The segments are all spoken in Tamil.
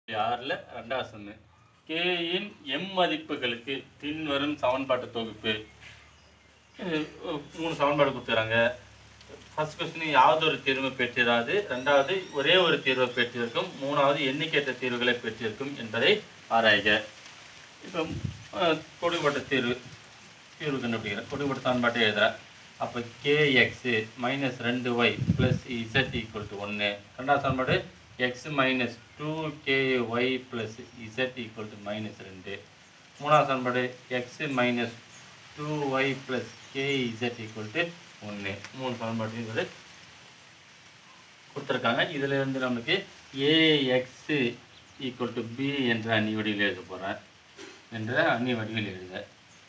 ஆறில் ரெண்டாவது சம்மு கேயின் எம் மதிப்புகளுக்கு பின்வரும் சமன்பாட்டு தொகுப்பு இது, அஹ், மூணு சமன்பாடு கொடுத்துறாங்க ஃபர்ஸ்ட் கொஸ்டின் யாவது ஒரு தீர்வு பெற்றிராது ரெண்டாவது ஒரே ஒரு தீர்வை பெற்றிருக்கும் மூணாவது எண்ணிக்கையற்ற தீர்வுகளை பெற்றிருக்கும் என்பதை ஆராய்க இப்போ அஹ், கொடுக்கப்பட்ட தீர்வு தீர்வு கண்டுபிடிக்கிறேன் கொடுக்கப்பட்ட சமன்பாட்டை எழுதுறேன் அப்போ கேஎக்ஸு மைனஸ் ரெண்டு Y plus Z equal to ஒன்று ரெண்டாவது சமன்பாடு X minus two K Y plus Z equal to minus ரெண்டு மூணாவது சமன்பாடு X minus two Y plus K Z equal to ஒன்று மூணு சமன்பாடு இது கொடுத்துருக்காங்க இதில் இருந்து நமக்கு ஏஎக்ஸ் ஈக்குவல் டு பி என்ற அணி வடிவில் எழுத போகிறேன் என்ற அணி வடிவில் எழுத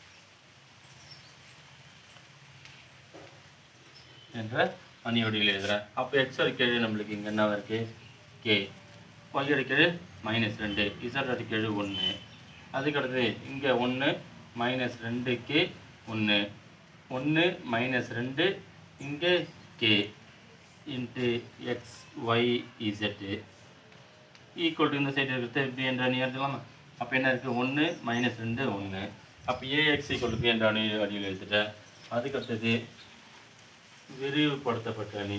என்ற அணி வடிவில் எழுதுறேன் அப்போ எக்ஸ் கீழே நம்மளுக்கு இங்கே என்ன இருக்கு கே ஒய் கீழே மைனஸ் ரெண்டு இசட் கீழே ஒன்று அதுக்கடுத்து இங்கே ஒன்று மைனஸ் ரெண்டு கே ஒன்று ஒன்று மைனஸ் ரெண்டு இங்கே K into X Y Z equal to இந்த சைடு இருக்கிறது பி என்ற அணி எழுதலாமா அப்போ என்ன இருக்குது ஒன்று மைனஸ் ரெண்டு ஒன்று அப்போ ஏஎக்ஸ் ஈக்குவல் டு பி என்ற அணி அணியில் எழுதிட்டேன் அதுக்கடுத்தது விரிவுபடுத்தப்பட்ட அணி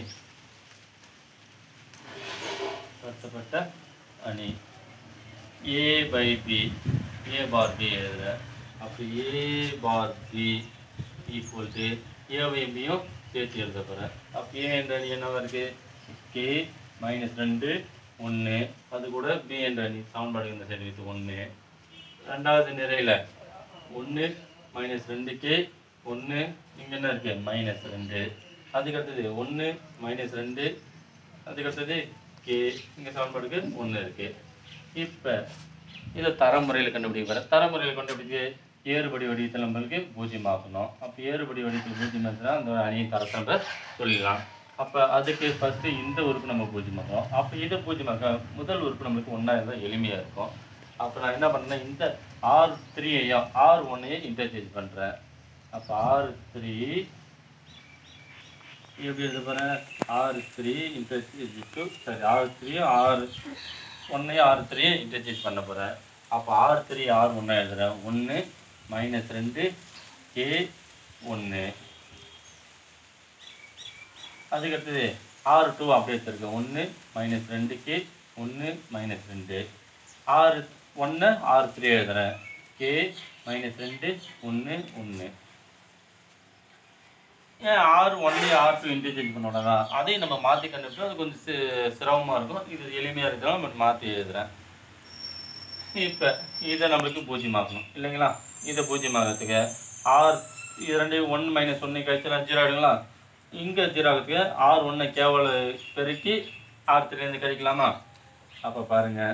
படுத்தப்பட்ட அணி A by B A bar B எழுதுற அப்போ A bar B equal to A by பியும் சேர்த்து எழுத போகிறேன் அப்போ ஏ என்ற அணி என்னவா இருக்கு கே மைனஸ் ரெண்டு ஒன்று அது கூட பி என்ற அணி சமன்பாடு இந்த சைடு இது ஒன்று ரெண்டாவது நிறையில் ஒன்று மைனஸ் ரெண்டு கே ஒன்று இங்கே என்ன இருக்கு மைனஸ் ரெண்டு அதுக்கு அடுத்தது ஒன்று மைனஸ் ரெண்டு அதுக்கு அடுத்தது கே இங்கே சமன்பாடுக்கு ஒன்று இருக்கு இப்போ இதை தரமுறையில் கண்டுபிடிக்க போகிறேன் தரமுறையில் கண்டுபிடிக்க ஏறுபடி வடிவத்தில் நம்மளுக்கு பூஜ்ஜியம் ஆக்கணும் அப்போ ஏறுபடி வடிவத்தில் பூஜ்ஜியம் ஆச்சுன்னா அந்த அணியை தரத்தன்ற சொல்லிடலாம் அப்போ அதுக்கு ஃபஸ்ட்டு இந்த உறுப்பு நம்ம பூஜ்ஜியமாக்கணும் அப்போ இதை பூஜ்ஜியமாக்க முதல் உறுப்பு நம்மளுக்கு ஒன்றா இருந்தால் எளிமையாக இருக்கும் அப்போ நான் என்ன பண்ணேன் இந்த ஆர் த்ரீயையும் ஆர் ஒன்னையும் இன்டர்சேஞ்ச் பண்ணுறேன் அப்போ ஆர் த்ரீ எப்படி எழுத போகிறேன் ஆர் த்ரீ இன்டர்சேஞ்ச் டு சரி ஆர் த்ரீயும் ஆர் ஒன்னையும் ஆர் த்ரீயும் இன்டர்சேஞ்ச் பண்ண போகிறேன் அப்போ ஆர் த்ரீ ஆர் ஒன்றா எழுதுறேன் ஒன்று மைனஸ் ரெண்டு கே ஒன்று அதுக்கடுத்தது ஆறு டூ அப்படியே வச்சுருக்கேன் ஒன்று மைனஸ் ரெண்டு கே ஒன்று மைனஸ் ரெண்டு ஆறு ஒன்று ஆறு த்ரீ எழுதுறேன் கே மைனஸ் ரெண்டு ஒன்று ஒன்று ஏன் ஆறு ஒன்லி ஆர் டூ இன்டர்சேஞ்ச் பண்ணோம்னா அதையும் நம்ம மாற்றி கண்டுபிடிச்சோம் அது கொஞ்சம் சி சிரமமாக இருக்கும் இது எளிமையாக இருக்கிறதால நம்ம மாற்றி எழுதுறேன் இப்போ இதை நம்மளுக்கு பூஜ்ஜியமாக்கணும் இல்லைங்களா இதை பூஜ்ஜியமாகிறதுக்கு ஆர் இது ரெண்டு ஒன் மைனஸ் ஒன்று கழிச்சுலாம் ஜீரோ ஆகிடுங்களா இங்கே ஜீரோ ஆகிறதுக்கு ஆர் ஒன்றை கேவல பெருக்கி ஆர் த்ரீலேருந்து கழிக்கலாமா அப்போ பாருங்கள்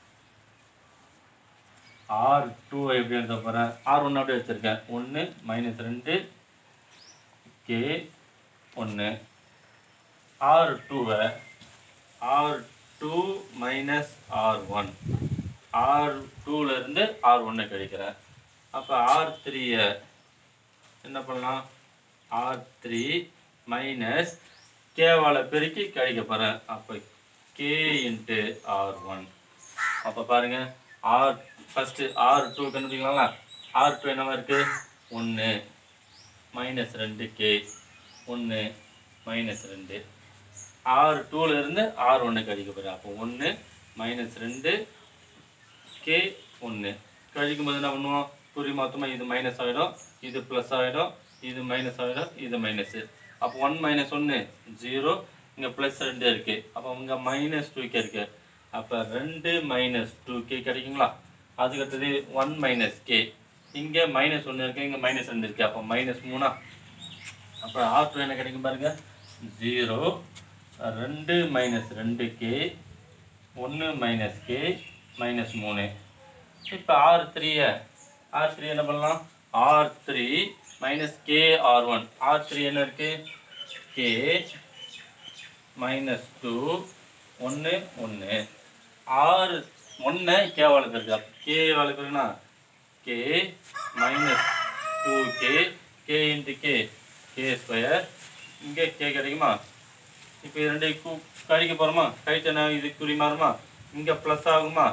ஆர் டூ எப்படி எழுத போகிறேன் ஆர் ஒன்று அப்படியே வச்சுருக்கேன் ஒன்று மைனஸ் ரெண்டு கே ஒன்று ஆர் டூவை R two minus R one R டூலேருந்து ஆர் ஒன்னை கழிக்கிறேன் அப்போ ஆர் த்ரீயை என்ன பண்ணலாம் ஆர் த்ரீ மைனஸ் கேவால பெருக்கி கழிக்க போகிறேன் அப்போ கே இன்ட்டு ஆர் ஒன் அப்போ பாருங்க ஆர் ஃபஸ்ட்டு ஆர் டூ கண்டுபிடிக்கலாங்களா ஆர் டூ என்னவா இருக்குது ஒன்று மைனஸ் ரெண்டு கே ஒன்று மைனஸ் ரெண்டு ஆர் டூலேருந்து ஆர் ஒன்று கழிக்க போகிறேன் அப்போ ஒன்று மைனஸ் ரெண்டு கே ஒன்று கழிக்கும் போது என்ன பண்ணுவோம் குறி மொத்தமாக இது மைனஸ் ஆகிடும் இது ப்ளஸ் ஆகிடும் இது மைனஸ் ஆகிடும் இது மைனஸு அப்போ ஒன் மைனஸ் ஒன்று ஜீரோ இங்கே ப்ளஸ் ரெண்டு இருக்குது அப்போ இங்கே மைனஸ் டூ கே இருக்குது அப்போ ரெண்டு மைனஸ் டூ கே கிடைக்குங்களா அதுக்கடுத்தது ஒன் மைனஸ் கே இங்கே மைனஸ் ஒன்று இருக்குது இங்கே மைனஸ் ரெண்டு இருக்குது அப்போ மைனஸ் மூணா அப்போ ஆர் டூ என்ன கிடைக்கும் பாருங்க ஜீரோ ரெண்டு மைனஸ் ரெண்டு கே ஒன்று மைனஸ் கே மைனஸ் மூணு இப்போ ஆர் த்ரீயை ஆர் த்ரீ என்ன பண்ணலாம் R three minus K R one R three என்ன இருக்கு கே மைனஸ் டூ ஒன்று ஒன்று ஆறு ஒன்று கே வளர்க்குறது அப்போ கே வளர்க்குறதுன்னா K minus two K K into K K square இங்கே கே கிடைக்குமா இப்போ இது ரெண்டையும் கூ கழிக்க போகிறோமா கழிச்சனா இது குறி மாறுமா இங்கே ப்ளஸ் ஆகுமா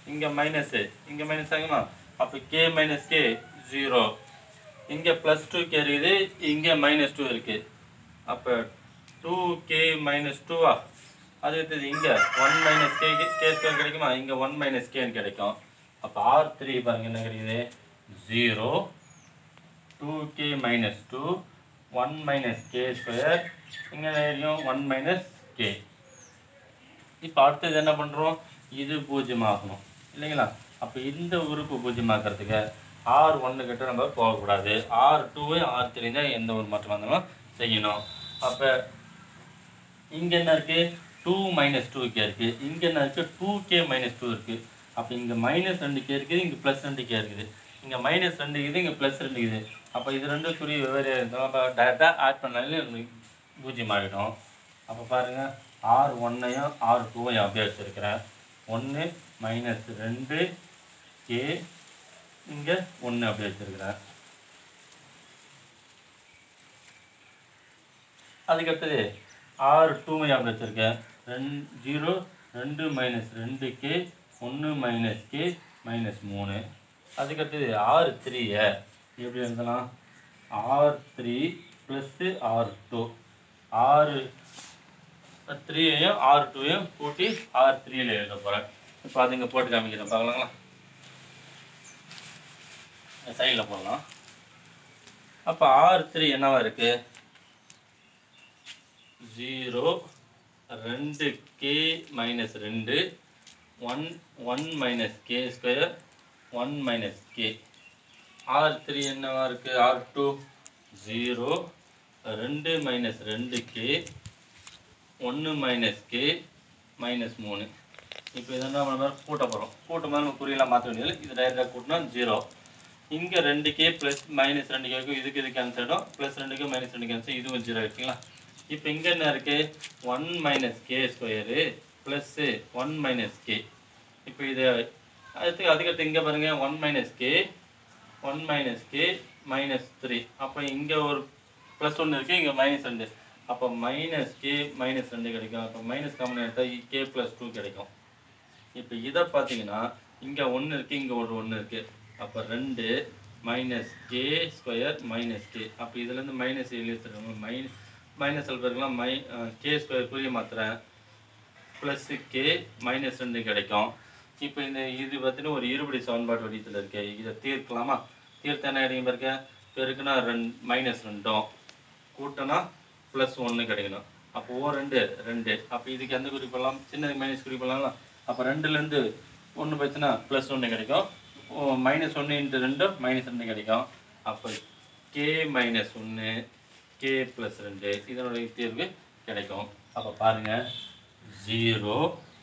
இங்கே மைனஸு இங்கே மைனஸ் ஆகுமா அப்போ கே மைனஸ் கே ஜீரோ இங்கே ப்ளஸ் டூ கே இருக்குது இங்கே மைனஸ் டூ இருக்குது அப்போ டூ கே மைனஸ் டூவா அது அடுத்தது இங்கே one minus K K square கிடைக்குமா இங்கே ஒன் மைனஸ் கேன்னு கிடைக்கும் அப்போ ஆர் த்ரீ பாருங்க என்ன கிடைக்குது zero two K minus two one minus K square இங்கே தெரியும் ஒன் மைனஸ் கே இப்போ அடுத்தது என்ன பண்ணுறோம் இது பூஜ்ஜியமாகணும் இல்லைங்களா அப்போ இந்த உறுப்பு பூஜ்ஜியமாக்கிறதுக்கு ஆர் ஒன்று கிட்ட நம்ம போகக்கூடாது ஆர் டூவு ஆர் த்ரீ தான் எந்த ஒரு மாற்றம் வந்தாலும் செய்யணும் அப்போ இங்கே என்ன இருக்குது டூ மைனஸ் டூ கே இருக்குது இங்கே என்ன இருக்குது டூ கே மைனஸ் டூ இருக்குது அப்போ இங்கே மைனஸ் ரெண்டு கே இருக்குது இங்கே ப்ளஸ் ரெண்டு கே இருக்குது இங்கே மைனஸ் ரெண்டு இருக்குது இங்கே ப்ளஸ் ரெண்டு இருக்குது அப்போ இது ரெண்டும் குறி வெவ்வேறு இருந்தாலும் அப்போ டேரெக்டாக ஆட் பண்ணாலே பூஜ்ஜியம் ஆகிடும் அப்போ பாருங்கள் ஆர் ஒன்னையும் ஆர் டூவையும் அப்படியே வச்சுருக்கிறேன் ஒன்று மைனஸ் ரெண்டு கே இங்கே ஒன்று அப்படியே வச்சுருக்கிறேன் அதுக்கடுத்தது ஆறு டூவை அப்படி வச்சுருக்கேன் ரெண்டு ஜீரோ ரெண்டு மைனஸ் ரெண்டு கே ஒன்று மைனஸ் கே மைனஸ் மூணு அதுக்கடுத்தது ஆறு த்ரீயை எப்படி எழுதலாம் R three plus R two ஆறு த்ரீயையும் ஆர் டூவையும் கூட்டி ஆர் த்ரீயில் எழுத போகிறேன் இப்போ அது இங்கே போட்டு காமிக்கிறேன் பார்க்கலாங்களா சைடில் போடலாம் அப்போ ஆர் த்ரீ என்னவா இருக்குது ஜீரோ ரெண்டு கே மைனஸ் ரெண்டு one one minus K square one minus K R three என்னவா இருக்குது ஆர் டூ ஜீரோ ரெண்டு மைனஸ் ரெண்டு கே ஒன்று மைனஸ் கே மைனஸ் மூணு இப்போ இதை நம்ம மாதிரி கூட்ட போகிறோம் கூட்டும் போது நம்ம குறியெல்லாம் மாற்ற வேண்டியது இது டைரெக்டாக கூட்டினா ஜீரோ இங்கே ரெண்டு கே ப்ளஸ் மைனஸ் ரெண்டு கேக்கும் இதுக்கு இது கேன்சல் ஆகிடும் ப்ளஸ் ரெண்டுக்கு மைனஸ் ரெண்டு கேன்சல் இதுவும் ஜீரோ ஆகிடுச்சிங்களா இப்போ இங்கே என்ன இருக்குது one minus K square plus one minus K இப்போ இது அடுத்து அதுக்கடுத்து இங்கே பாருங்கள் one minus K one minus K minus three அப்போ இங்கே ஒரு ப்ளஸ் ஒன்று இருக்குது இங்கே மைனஸ் ரெண்டு அப்போ மைனஸ் கே மைனஸ் ரெண்டு கிடைக்கும் அப்போ மைனஸ் காமன் எடுத்தால் கே ப்ளஸ் டூ கிடைக்கும் இப்போ இதை பார்த்தீங்கன்னா இங்கே ஒன்று இருக்குது இங்கே ஒரு ஒன்று இருக்குது அப்போ ரெண்டு minus K square minus K அப்போ இதுலேருந்து மைனஸ் எழுதிருக்காங்க மைனஸ் மைனஸ் இருக்கலாம் மை கே ஸ்கொயர் குறிய மாத்திரேன் ப்ளஸ்ஸு கே மைனஸ் ரெண்டு கிடைக்கும் இப்போ இந்த இது பார்த்தீங்கன்னா ஒரு இருபடி சமன்பாடு வடிவத்தில் இருக்கு இதை தீர்க்கலாமா தீர்த்த என்ன கிடைக்கும் பாருங்க பெருக்குனா ரெண்டு மைனஸ் ரெண்டும் கூட்டினா ப்ளஸ் ஒன்று கிடைக்கணும் அப்போ ஓ ரெண்டு ரெண்டு அப்போ இதுக்கு எந்த குறி பண்ணலாம் சின்னது மைனஸ் குறி பண்ணலாம்ல அப்போ ரெண்டுலேருந்து ஒன்று போச்சுன்னா ப்ளஸ் ஒன்று கிடைக்கும் ஓ மைனஸ் ஒன்று இன்ட்டு ரெண்டு மைனஸ் ரெண்டு கிடைக்கும் அப்போ கே மைனஸ் ஒன்று கே ப்ளஸ் ரெண்டு இதனுடைய தீர்வு கிடைக்கும் அப்போ பாருங்கள் ஜீரோ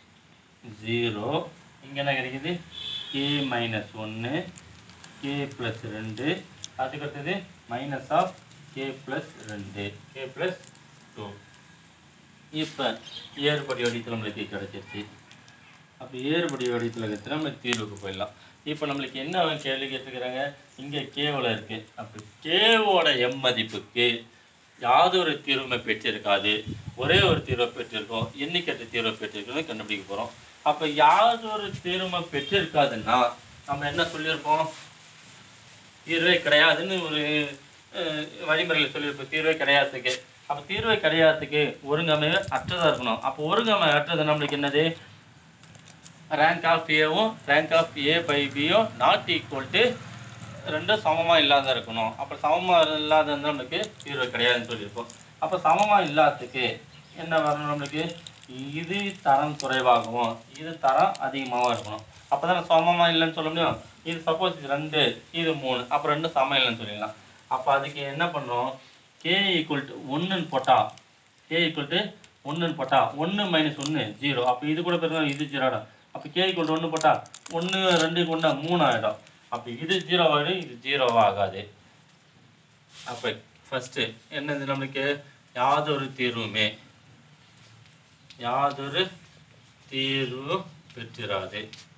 ஜீரோ இங்கே என்ன கிடைக்குது கே மைனஸ் ஒன்று கே ப்ளஸ் ரெண்டு அதுக்கடுத்தது மைனஸ் ஆஃப் கே ப்ளஸ் ரெண்டு கே ப்ளஸ் டூ இப்போ ஏறுபடி வடிவத்தில் நம்மளுக்கு கிடச்சிருச்சு அப்போ ஏறுபடி வடிவத்தில் இருக்கிற நம்ம தீர்வுக்கு போயிடலாம் இப்போ நம்மளுக்கு என்ன கேள்வி கேட்டுக்கிறாங்க இங்கே கேவில் இருக்குது அப்போ கேவோட எம் மதிப்புக்கு யாதொரு தீர்வுமே பெற்றிருக்காது ஒரே ஒரு தீர்வை பெற்றிருக்கோம் எண்ணிக்கட்டு தீர்வை பெற்றிருக்கோம் கண்டுபிடிக்க போகிறோம் அப்போ யாதொரு தீர்வை பெற்றிருக்காதுன்னா நம்ம என்ன சொல்லியிருப்போம் தீர்வே கிடையாதுன்னு ஒரு அஹ், வழிமுறையில் சொல்லியிருப்போம் தீர்வே கிடையாதுக்கு அப்போ தீர்வே கிடையாதுக்கு ஒருங்கமைவு அற்றதாக இருக்கணும் அப்போ ஒருங்கமை அற்றது நம்மளுக்கு என்னது ரேங்க் ஆஃப் ஏவும் ரேங்க் ஆஃப் ஏ பை பியும் நாட் ஈக்குவல் டு ரெண்டும் சமமாக இல்லாத இருக்கணும் அப்போ சமமாக இல்லாத இருந்தால் நம்மளுக்கு தீர்வு கிடையாதுன்னு சொல்லியிருப்போம் அப்போ சமமாக இல்லாததுக்கு என்ன வரணும் நம்மளுக்கு இது தரம் குறைவாகவும் இது தரம் அதிகமாகவும் இருக்கணும் அப்போ தானே சமமாக இல்லைன்னு சொல்ல முடியும் இது சப்போஸ் இது ரெண்டு இது மூணு அப்போ ரெண்டு சமம் இல்லைன்னு சொல்லிடலாம் அப்போ அதுக்கு என்ன பண்ணுறோம் கே ஈக்குவல் டு ஒன்றுன்னு போட்டா கே ஈக்குவல் டு ஒன்றுன்னு போட்டா ஒன்று மைனஸ் ஒன்று ஜீரோ அப்போ இது கூட பெருங்க இது ஜீரோ ஆகிடும் அப்போ கே ஈக்குவல் டு ஒன்று போட்டா ஒன்று ரெண்டு கொண்டா மூணு ஆகிடும் அப்போ இது ஜீரோ ஆகிடும் இது ஜீரோவாக ஆகாது அப்போ ஃபஸ்ட்டு என்னது நம்மளுக்கு யாதொரு தீர்வுமே யாதொரு தீர்வு பெற்றிராது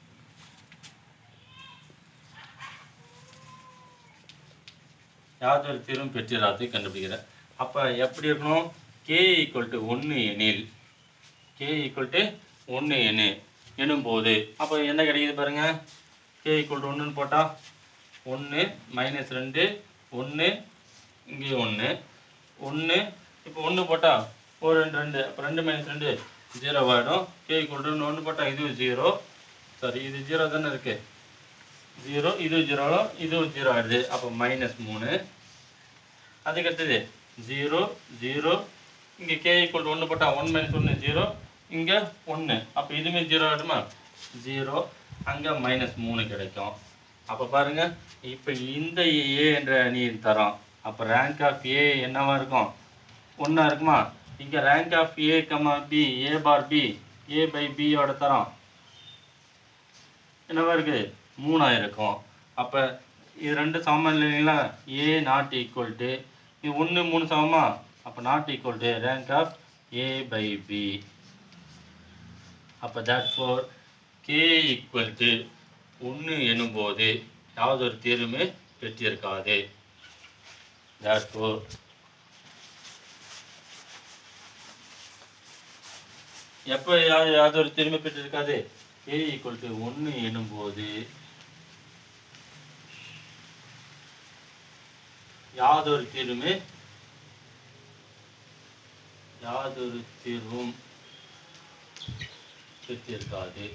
யாதொரு தீர்வும் பெற்றிராது கண்டுபிடிக்கிறேன் அப்போ எப்படி இருக்கணும் கே ஈக்குவல் டு ஒன்று எனில் கே ஈக்குவல் டு ஒன்று எனில் எனும்போது அப்போ என்ன கிடைக்குது பாருங்க கே ஈக்குவல் டு ஒன்றுன்னு போட்டால் ஒன்று மைனஸ் ரெண்டு ஒன்று இங்கே ஒன்று ஒன்று இப்போ ஒன்று போட்டால் ஒரு ரெண்டு ரெண்டு அப்போ ரெண்டு மைனஸ் ரெண்டு ஜீரோ ஆகிடும் கே ஈக்குவல் டு ஒன்று போட்டால் இதுவும் ஜீரோ சாரி இது ஜீரோ தானே இருக்குது ஜீரோ இது ஜீரோ இதுவும் ஜீரோ ஆயிடுது அப்போ மைனஸ் மூணு அதுக்கு அடுத்தது ஜீரோ ஜீரோ இங்கே கே ஈக்குவல் ஒன்று போட்டால் ஒன் மைனஸ் ஒன்று ஜீரோ இங்கே ஒன்று அப்போ இதுவுமே ஜீரோ ஆகிடுமா ஜீரோ அங்கே மைனஸ் மூணு கிடைக்கும் அப்போ பாருங்க இப்போ இந்த ஏ என்ற அணியின் தரம் அப்போ ரேங்க் ஆஃப் ஏ என்னவா இருக்கும் ஒன்றா இருக்குமா இங்கே rank of A comma B A bar B A by பியோட தரம் என்னவா இருக்கு மூணா இருக்கும் அப்போ இது ரெண்டு சமம் இல்லைங்களா ஏ நாட் ஈக்குவல் டு இது ஒன்று மூணு சமமா அப்போ not equal to rank of A by B அப்போ that for K equal to ஒன்று எனும்போது யாவது ஒரு தீர்வுமே பெற்றிருக்காது தட் ஃபோர் எப்போ யா- யாவது ஒரு தீர்வுமே பெற்றிருக்காது ஏ ஈக்குவல் டு ஒன்று எனும்போது யாதொரு தீர்வுமே யாதொரு தீர்வும் பெற்றிருக்காது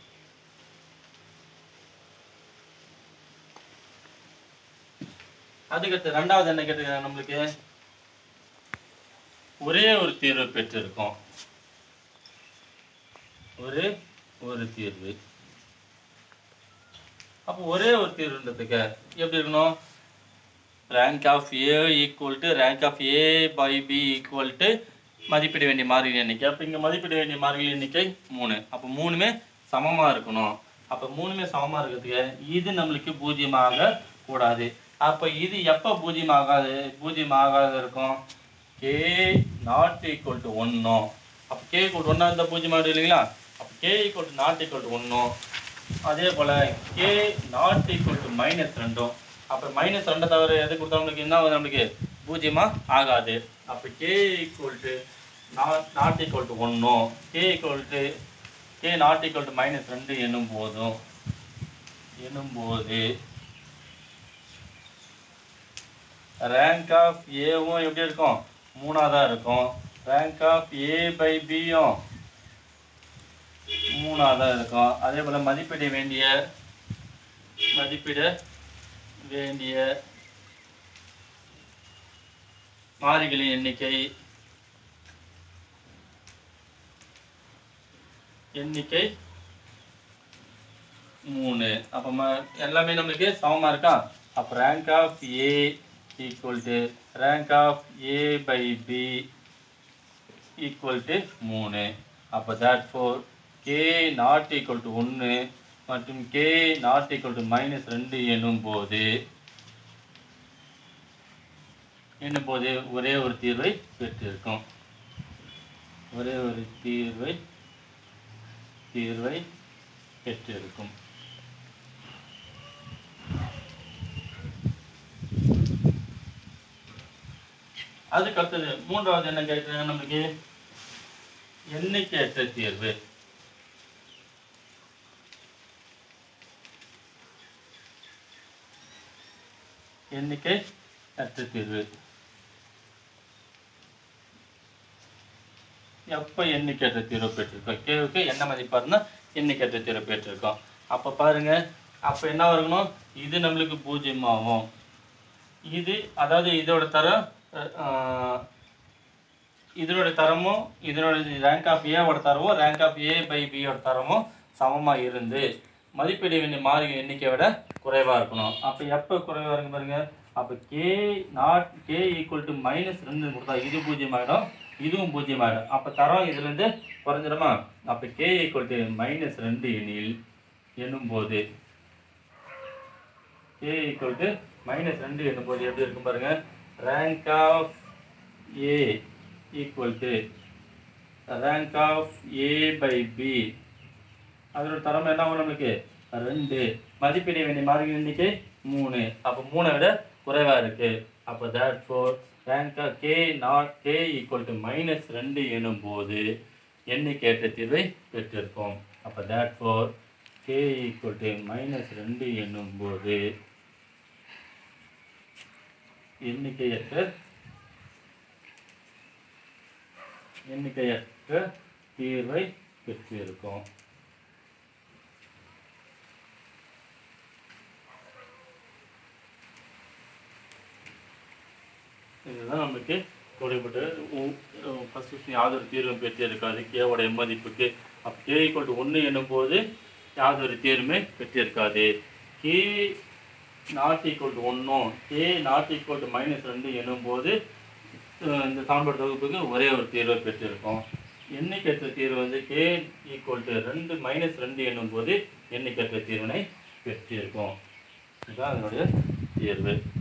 அதுக்கடுத்து ரெண்டாவது என்ன கேட்டிருக்காங்க நம்மளுக்கு ஒரே ஒரு தீர்வு பெற்றிருக்கோம் ஒரே ஒரு தீர்வு அப்போ ஒரே ஒரு தீர்வுன்றதுக்கு எப்படி இருக்கணும் rank of A equal to rank of A by B equal to மதிப்பிட வேண்டிய மாறிலி எண்ணிக்கை அப்போ இங்கே மதிப்பிட வேண்டிய மாறிலி எண்ணிக்கை மூணு அப்போ மூணுமே சமமாக இருக்கணும் அப்போ மூணுமே சமமாக இருக்கிறதுக்கு இது நம்மளுக்கு பூஜ்ஜியமாக கூடாது அப்போ இது எப்போ பூஜ்ஜியம் ஆகாது பூஜ்ஜியம் ஆகாத இருக்கும் கே நாட் ஈக்குவல் டு ஒன்றும் அப்போ கே ஈக்குவல் ஒன்றா இருந்தால் பூஜ்ஜியம் ஆகிடும் இல்லைங்களா அப்போ K equal to not equal to ஒன்றும் அதே போல் K not equal to minus ரெண்டும் அப்போ மைனஸ் ரெண்டை தவிர எது கொடுத்தா நம்மளுக்கு என்ன ஆகுது நம்மளுக்கு பூஜ்ஜியமாக ஆகாது அப்போ K equal to not not equal to ஒன்றும் K equal to K not equal to minus ரெண்டு என்னும் போதும் எனும்போது ரேங்க் ஆஃப் ஏவும் எப்படி இருக்கும் மூணாதான் இருக்கும் ரேங்க் ஆஃப் ஏ பை பியும் மூணாதான் இருக்கும் அதே போல மதிப்பிட வேண்டிய மதிப்பிட வேண்டிய மாறிகளின் எண்ணிக்கை எண்ணிக்கை மூணு அப்போ ம எல்லாமே நம்மளுக்கு சமமாக இருக்கா அப்போ rank of A equal to rank of A by B equal to மூணு அப்போ that for K not equal to ஒன்று மற்றும் K not equal to minus ரெண்டு எனும் போது என்னும் போது ஒரே ஒரு தீர்வை பெற்றிருக்கும் ஒரே ஒரு தீர்வை தீர்வை பெற்றிருக்கும் அதுக்கு அடுத்தது மூன்றாவது என்ன கேட்குறாங்க நம்மளுக்கு எண்ணிக்கையற்ற தீர்வு எண்ணிக்கை அற்ற தீர்வு எப்போ எண்ணிக்கையற்ற தீர்வு பெற்றிருக்கோம் கேவுக்கு என்ன மதிப்பாக இருந்தால் எண்ணிக்கையற்ற தீர்வு பெற்றிருக்கோம் அப்போ பாருங்க அப்போ என்ன இருக்கணும் இது நம்மளுக்கு பூஜ்ஜியமாகும் இது அதாவது இதோட தரம் அஹ், இதனோட தரமும் இதனோட ரேங்க் ஆஃப் ஏவோட தரமும் ரேங்க் ஆஃப் ஏ பை பியோட தரமும் சமமாக இருந்து மதிப்பீடு வேண்டிய மாறிகள் எண்ணிக்கையை விட குறைவாக இருக்கணும் அப்போ எப்போ குறைவாக இருக்கு பாருங்க அப்போ K not K equal to minus ரெண்டு கொடுத்தா இது பூஜ்ஜியம் ஆகிடும் இதுவும் பூஜ்ஜியம் ஆகிடும் அப்போ தரம் இதுலேருந்து குறைஞ்சிடுமா அப்போ கே ஈக்குவல் டு மைனஸ் ரெண்டு எண்ணில் எண்ணும்போது கே ஈக்குவல் டு மைனஸ் ரெண்டு எண்ணும்போது எப்படி இருக்கும் பாருங்க rank of A equal to rank of A by B அதோட தரம் என்ன ஆகும் நம்மளுக்கு ரெண்டு மதிப்பிட வேண்டிய மாறிகள் எண்ணிக்கை மூணு அப்போ மூணை விட குறைவாக இருக்கு அப்போ that for rank K not K equal to minus ரெண்டு எனும் போது எண்ணிக்கையற்ற தீர்வை பெற்றிருக்கோம் அப்போ that for K equal to minus ரெண்டு என்னும்போது எண்ணிக்கையற்ற எண்ணிக்கையற்ற தீர்வை பெற்றிருக்கும் இதுதான் நமக்கு கொடுக்கப்பட்ட ஃபஸ்ட் கொஸ்டின் யாதொரு தீர்வும் பெற்றிருக்காது கேவோட மதிப்புக்கு அப்போ கே ஈக்குவல் டு ஒன்று என்னும்போது யாதொரு தீர்வுமே பெற்றிருக்காது கே நாட் ஈக்குவல் டு ஒன்றும் K not equal to minus ரெண்டு எனும்போது அஹ் இந்த சமன்பாடு தொகுப்புக்கு ஒரே ஒரு தீர்வை பெற்றிருக்கோம் எண்ணிக்கையற்ற தீர்வு வந்து கே ஈக்குவல் டு ரெண்டு மைனஸ் ரெண்டு என்னும்போது எண்ணிக்கையற்ற தீர்வினை பெற்றிருக்கோம் இதுதான் அதனுடைய தீர்வு